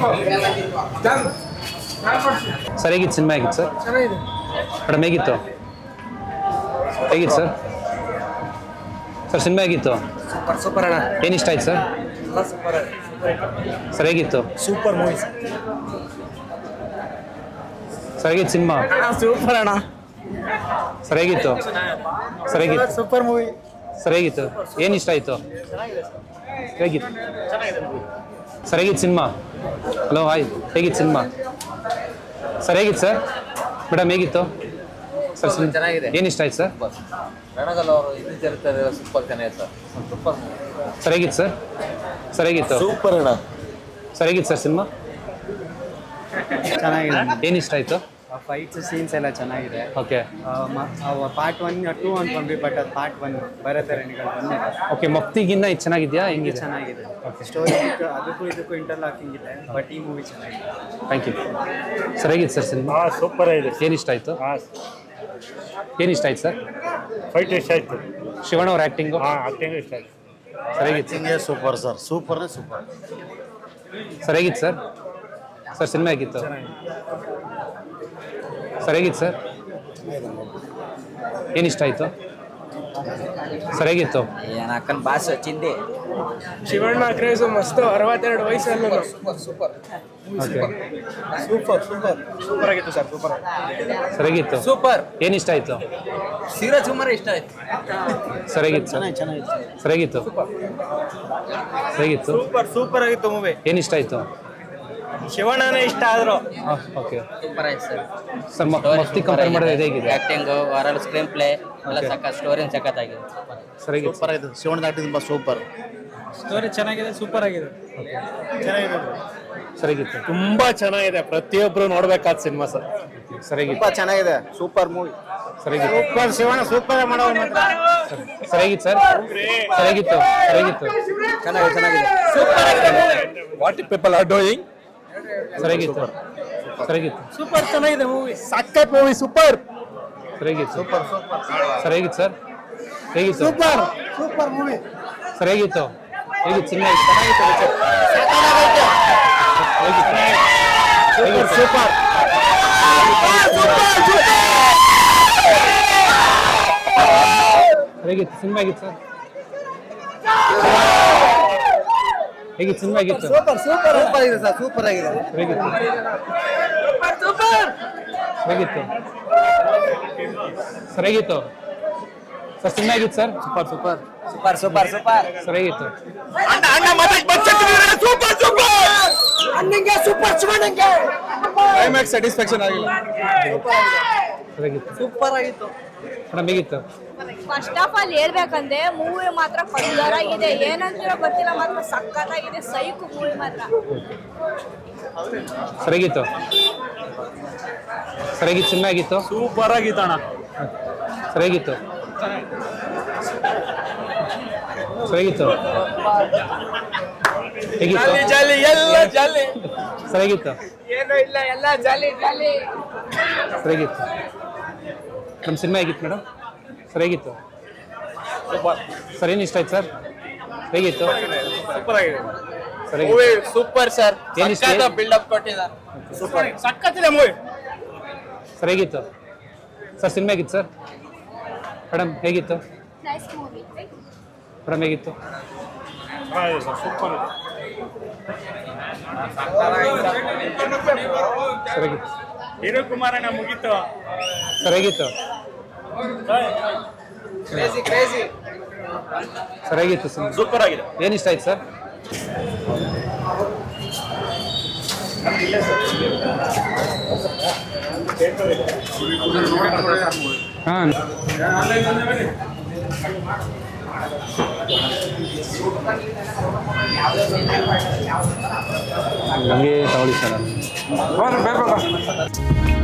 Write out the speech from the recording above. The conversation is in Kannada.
ಸರ್ ಹೇಗಿತ್ತು ಸಿನಿಮಾ ಹೇಗಿತ್ತು ಸರ್ ಮೇಡಮ್ ಹೇಗಿತ್ತು ಹೇಗಿತ್ತು ಸರ್ ಸರ್ ಸಿನಿಮಾ ಹೇಗಿತ್ತು ಸೂಪರ್ ಸೂಪರ್ ಅಣ್ಣ ಏನು ಇಷ್ಟ ಆಯ್ತು ಸರ್ ಎಲ್ಲ ಸೂಪರ್ ಸರ್ ಹೇಗಿತ್ತು ಸೂಪರ್ ಮೂವಿ ಸರ್ ಹೇಗಿತ್ತು ಸಿನಿಮಾ ಸೂಪರ್ ಅಣ್ಣ ಸರ್ ಹೇಗಿತ್ತು ಸರ್ ಹೇಗಿತ್ತು ಸೂಪರ್ ಮೂವಿ ಸರ್ ಹೇಗಿತ್ತು ಏನು ಇಷ್ಟ ಆಯಿತು ಹೇಗಿತ್ತು ಸರ್ ಹೇಗಿತ್ತು ಸಿನಿಮಾ ಹಲೋ ಹಾಯ್ ಹೇಗಿತ್ತು ಸಿನಿಮಾ ಸರ್ ಹೇಗಿತ್ತು ಸರ್ ಮೇಡಮ್ ಹೇಗಿತ್ತು ಸರ್ ಸಿನಿಮಾ ಚೆನ್ನಾಗಿದೆ. ಏನು ಇಷ್ಟ ಆಯ್ತು ಸರ್ ರಣಗಲ್ ಅವರು ಇದು ಜರುತ್ತಾರೆ ಸೂಪರ್ ಚೆನ್ನಾಗಿದೆ ಸರ್ ಸೂಪರ್ ಸರ್ ಹೇಗಿತ್ತು ಸರ್ ಸರ್ ಹೇಗಿತ್ತು ಸೂಪರ್ ಅಣ್ಣ ಸರ್ ಹೇಗಿತ್ತು ಸರ್ ಸಿನಿಮಾ ಚೆನ್ನಾಗಿದೆ ಏನು ಇಷ್ಟ ಆಯಿತು ಫೈಟ್ಸ್ ಸೀನ್ಸ್ ಎಲ್ಲ ಚೆನ್ನಾಗಿದೆ ಓಕೆ ಪಾರ್ಟ್ ಒನ್ ಟೂ ಅನ್ಕೊಂಡ್ವಿ ಬಟ್ ಅದು ಪಾರ್ಟ್ ಒನ್ ಭರತರಣಿಗಳು ಬಂದಿದೆ ಓಕೆ ಮಕ್ತಿಗಿನ್ನ ಇದು ಚೆನ್ನಾಗಿದೆಯಾ ಇದು ಹೆಂಗಿದೆ ಚೆನ್ನಾಗಿದೆ ಸ್ಟೋರಿ ಅದಕ್ಕೂ ಇದಕ್ಕೂ ಇಂಟರ್ಲಾಕಿಂಗ್ ಇದೆ ಬಟ್ ಈ ಮೂವಿ ಚೆನ್ನಾಗಿದೆ ಥ್ಯಾಂಕ್ ಯು ಸರ್ ಹೇಗಿತ್ತು ಸರ್ ಸಿನಿಮಾ ಹಾಂ ಸೂಪರ್ ಆಗಿದೆ ಏನು ಇಷ್ಟ ಆಯಿತು ಹಾಂ ಏನು ಇಷ್ಟ ಆಯ್ತು ಸರ್ ಫೈಟ್ ಇಷ್ಟ ಆಯ್ತು ಶಿವಣ್ಣ ಅವ್ರ ಆ್ಯಕ್ಟಿಂಗು ಹಾಂ ಆಕ್ಟಿಂಗ್ ಇಷ್ಟ ಆಯ್ತು ಸರ್ ಹೇಗಿತ್ತು super sir super super sir ಹೇಗಿತ್ತು ಸರ್ ಸರ್ ಸಿನಿಮಾ ಹೇಗಿತ್ತು ಸರ್ ಹೇಗಿತ್ತು ಸರ್ ಏನು ಇಷ್ಟ ಆಯಿತು ಸರ್ ಹೇಗಿತ್ತು ಏನ್ ಅಕ್ಕನ ಬಾಸ್ ಚಿಂದಿ ಶಿವಣ್ಣ ಕ್ರೇಜು ಮಸ್ತು ಅರವತ್ತೆರಡು ವಯಸ್ಸಲ್ಲೂ super okay super super super ಆಗಿತ್ತು ಸರ್ ಸೂಪರ್ ಸರ್ ಹೇಗಿತ್ತು ಸೂಪರ್ ಏನು ಇಷ್ಟ ಆಯಿತು ಸೀರಾ ಸುಮಾರು ಇಷ್ಟ ಆಯ್ತು ಸರ್ ಹೇಗಿತ್ತು ಸರ್ ಚೆನ್ನಾಗಿತ್ತು ಸರ್ ಹೇಗಿತ್ತು ಸರ್ ಹೇಗಿತ್ತು ಸೂಪರ್ ಸೂಪರ್ ಆಗಿತ್ತು ಮೂವಿ ಏನು ಇಷ್ಟ ಆಯಿತು ಶಿವಣ್ಣನೇ ಇಷ್ಟ ಆದ್ರು ಓಕೆ ಸೂಪರ್ ಆಯ್ತು ಸರ್ ಸರ್ ಮಕ್ತಿ ಕಂಪೇರ್ ಮಾಡಿದ್ರೆ ಇದು ಹೇಗಿದೆ ಆಕ್ಟಿಂಗ್ ವರಲ್ ಸ್ಕ್ರೀನ್ ಪ್ಲೇ ಎಲ್ಲ ಸಕ್ಕ ಸ್ಟೋರಿ ಸಖತ್ತಾಗಿದೆ ಸರ್ ಹೇಗಿತ್ತು ಸೂಪರ್ ಆಗಿತ್ತು ಶಿವಣ್ಣದ ಆಕ್ಟಿಂಗ್ ತುಂಬಾ ಸೂಪರ್ ಸ್ಟೋರಿ ಚೆನ್ನಾಗಿದೆ ಸೂಪರ್ ಆಗಿದೆ ಚೆನ್ನಾಗಿದೆ ಸರ್ ಹೇಗಿತ್ತು ತುಂಬಾ ಚೆನ್ನಾಗಿದೆ ಪ್ರತಿಯೊಬ್ರು ನೋಡ್ಬೇಕಾದ ಸಿನಿಮಾ ಸರ್ ಸರ್ ಹೇಗಿತ್ತು ತುಂಬಾ ಚೆನ್ನಾಗಿದೆ ಸೂಪರ್ ಮೂವಿ ಸರ್ ಹೇಗಿತ್ತು ಸೂಪರ್ ಶಿವಣ್ಣ ಸೂಪರ್ ಮಾಡೋರು ಮಾತ್ರ ಸರ್ ಹೇಗಿತ್ತು ಸರ್ ಸರ್ ಹೇಗಿತ್ತು ಸರ್ ಹೇಗಿತ್ತು ಚೆನ್ನಾಗಿದೆ ಚೆನ್ನಾಗಿದೆ what people are doing sir ಹೇಗಿತ್ತು ಸರ್ ಹೇಗಿತ್ತು ಸೂಪರ್ ಚೆನ್ನಾಗಿದೆ ಮೂವಿ ಸಖತ್ ಮೂವಿ ಸೂಪರ್ ಸರ್ ಹೇಗಿತ್ತು ಸೂಪರ್ ಸರ್ ಹೇಗಿತ್ತು ಸರ್ ಹೇಗಿತ್ತು ಸೂಪರ್ ಸೂಪರ್ ಮೂವಿ ಸರ್ ಹೇಗಿತ್ತು ಹೇಗಿತ್ತು ಸಿನಿಮಾ ಚೆನ್ನಾಗಿತ್ತು ಹೇಗಿತ್ತು ಹೇಗಿತ್ತು ಸೂಪರ್ ಹೇಗಿತ್ತು ಸಿನಿಮಾ ಹೇಗಿತ್ತು ಸರ್ ಹೇಗಿತ್ತು ಸಿನಿಮಾ ಹೇಗಿತ್ತು ಸೂಪರ್ ಸೂಪರ್ ಸೂಪರ್ ಆಗಿದೆ ಸರ್ ಸೂಪರ್ ಆಗಿದೆ ಹೇಗಿತ್ತು ಹೇಗಿತ್ತು ಸರ್ ಹೇಗಿತ್ತು ಸರ್ ಸಿನಿಮಾ ಹೇಗಿತ್ತು sir super super super super super sir ಹೇಗಿತ್ತು ಕ್ಲೈಮ್ಯಾಕ್ಸ್ ಸ್ಯಾಟಿಸ್ಫ್ಯಾಕ್ಷನ್ ಆಗಿಲ್ಲ ಸರ್ ಹೇಗಿತ್ತು ಸೂಪರ್ ಆಗಿತ್ತು ಮೇಡಮ್ ಹೇಗಿತ್ತು ಫಸ್ಟ್ ಆಫ್ ಆಲ್ ಹೇಳ್ಬೇಕಂದ್ರೆ ಮೂವಿ ಮಾತ್ರ ಕಡ್ಡಾರಾಗಿದೆ ಏನಂತೀರೋ ಗೊತ್ತಿಲ್ಲ ಮಾತ್ರ ಸಖತ್ತಾಗಿದೆ ಸೈಕು ಮೂವಿ ಮಾತ್ರ ಸರ್ ಹೇಗಿತ್ತು ಸರ್ ಹೇಗಿತ್ತು ಸಿನಿಮಾ ಹೇಗಿತ್ತು ಸೂಪರ್ ಆಗಿತ್ತಣ್ಣ ಸರ್ ಹೇಗಿತ್ತು ಸರ್ ಹೇಗಿತ್ತು ಹೇಗಿತ್ತು ಜಾಲಿ ಎಲ್ಲ ಜಾಲಿ ಸರ್ ಹೇಗಿತ್ತು ಏನು ಇಲ್ಲ ಎಲ್ಲ ಜಾಲಿ ಜಾಲಿ ಸರ್ ಹೇಗಿತ್ತು ನಮ್ಮ ಸಿನಿಮಾ ಹೇಗಿತ್ತು ಮೇಡಮ್ ಸರ್ ಹೇಗಿತ್ತು ಸರ್ ಏನು ಇಷ್ಟ ಆಯ್ತು ಸರ್ ಹೇಗಿತ್ತು ಸೂಪರ್ ಆಗಿದೆ ಸರ್ ಹೇಗಿತ್ತು ಸೂಪರ್ ಸರ್ ಏನ್ ಇಷ್ಟ ಆಯ್ತು? ಬಿಲ್ಡಪ್ ಕೊಟ್ಟಿದ್ದಾರೆ ಸೂಪರ್ ಸಖತ್ತಿದೆ ಮೂವಿ ಸರ್ ಹೇಗಿತ್ತು ಸರ್ ಸಿನಿಮಾ ಹೇಗಿತ್ತು ಸರ್ ಮೇಡಮ್ ಹೇಗಿತ್ತು ನೈಸ್ ಮೂವಿ ಮೇಡಮ್ ಹೇಗಿತ್ತು ಸೂಪರ್ ಸರ್ ಹೇಗಿತ್ತು ಹಿರು ಕುಮಾರಣ್ಣ ಮುಗೀತು ಸರ್ ಹೇಗಿತ್ತು ಕ್ರೇಜಿ ಕ್ರೇಜಿ ಸರ್ ಹೇಗಿತ್ತು ಸಿನಿಮಾ ಸೂಪರ್ ಆಗಿದೆ ಏನು ಇಷ್ಟ ಆಯ್ತು ಸರ್ ಹಾಂ ನಮಗೆ ತಗೊಳ್ಳಿ ಸರ್